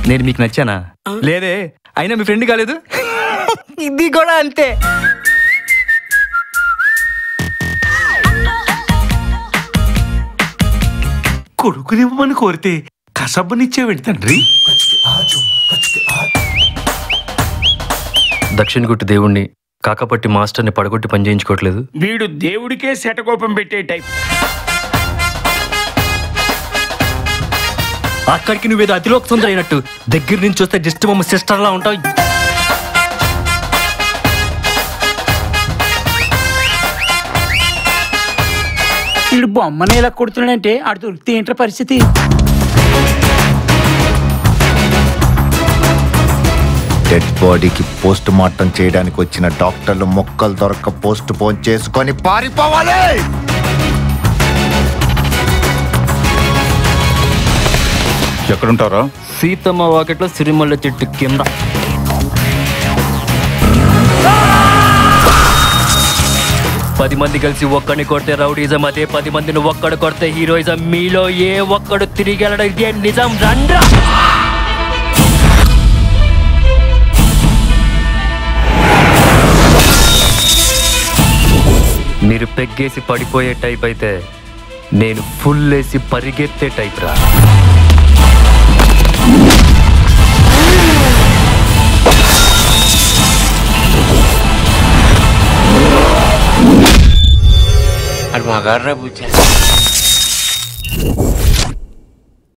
నేను మీకు నచ్చానా లేదే అయినా మీ ఫ్రెండ్ కాలేదు ఇది కూడా అంతే కొడుకునివ్వమని కోరితే కసబ్బనిచ్చేవేంటి తండ్రి దక్షిణ గుట్టి దేవుణ్ణి కాకపట్టి మాస్టర్ని పడగొట్టి పని చేయించుకోవట్లేదు వీడు దేవుడికే శటకోపం పెట్టే టైప్ అక్కడికి నువ్వేదో అతిలోక సుందర అయినట్టు దగ్గర నుంచి చూస్తే జస్ట్ మమ్మ సిస్టర్ లా ఉంటావు వీడు బొమ్మని ఇలా కొడుతున్నాడంటే ఆడు దొరికితే ఏంట్రా పరిస్థితి డెడ్ బాడీకి పోస్ట్ మార్టం చేయడానికి వచ్చిన డాక్టర్లు మొక్కలు దొరక్క పోస్ట్ పోన్ చేసుకొని పారిపోవాలి ఎక్కడుంటారా సీతమ్మ వాకెట్లో సిరిమల్ల చెట్టు కింద పది మంది కలిసి ఒక్కడిని కొడితే రౌడీజం అదే పది మందిని ఒక్కడు కొడితే హీరోయిజం మీలో ఏ ఒక్కడు తిరిగి వెళ్ళడం ఇదే నిజం రండ్రా మీరు పెగ్గేసి పడిపోయే టైప్ అయితే నేను ఫుల్ వేసి పరిగెత్తే టైప్ రా అది మగాడ్రా బుజ్జా